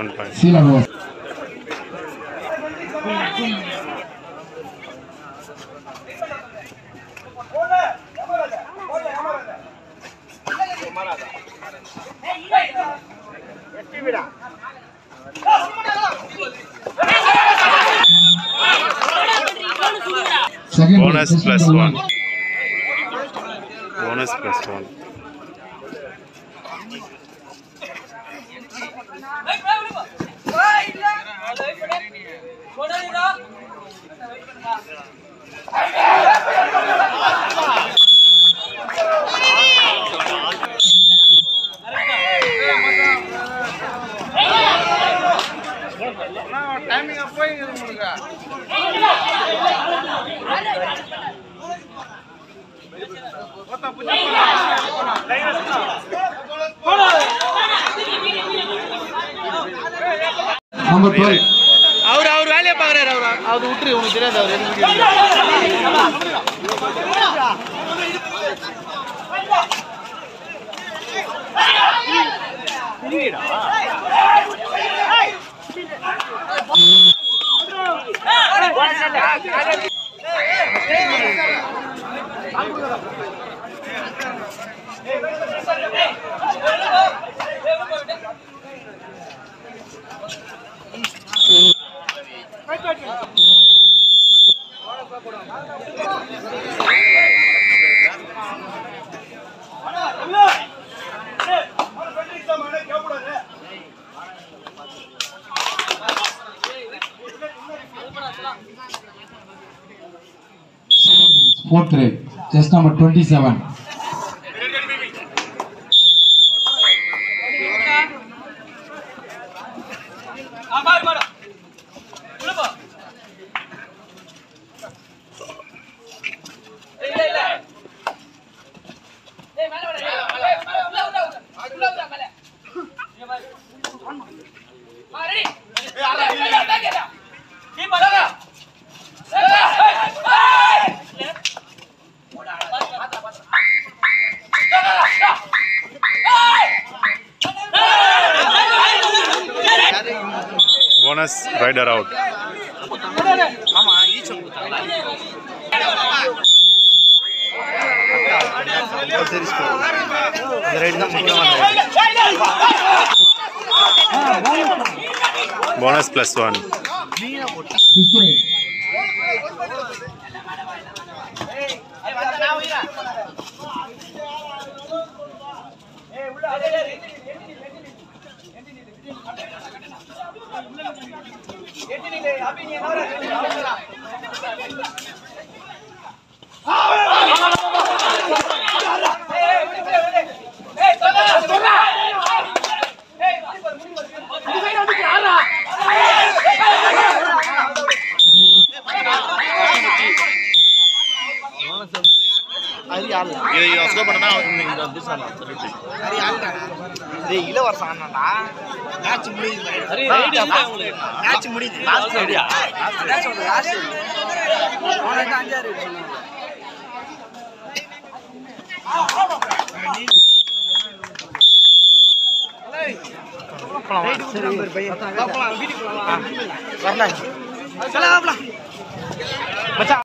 One point சீலா போஸ் second bonus plus one bonus plus one number twelve அவர் அவர் வேலையை பார்க்குறாரு அவர் அது விட்டுரு உனக்கு தெரியாது அவர் எதுக்கு fourth grade, just number 27. Bonus raider out இந்த ரைடு தான் முக்கியமான bonus plus one Fifth grade, அது யாரு இதை அசோ பண்ணா இந்த வந்து சொல்லலாம் சொல்லிட்டு டேய் இளவரசன் அண்ணாடா மேட்ச் முடியுது மேட்ச் முடியுது லாஸ்ட் ரெடியா மேட்ச் வந்து லாஸ்ட் அவனுக்கு அஞ்சாறு வரலாம்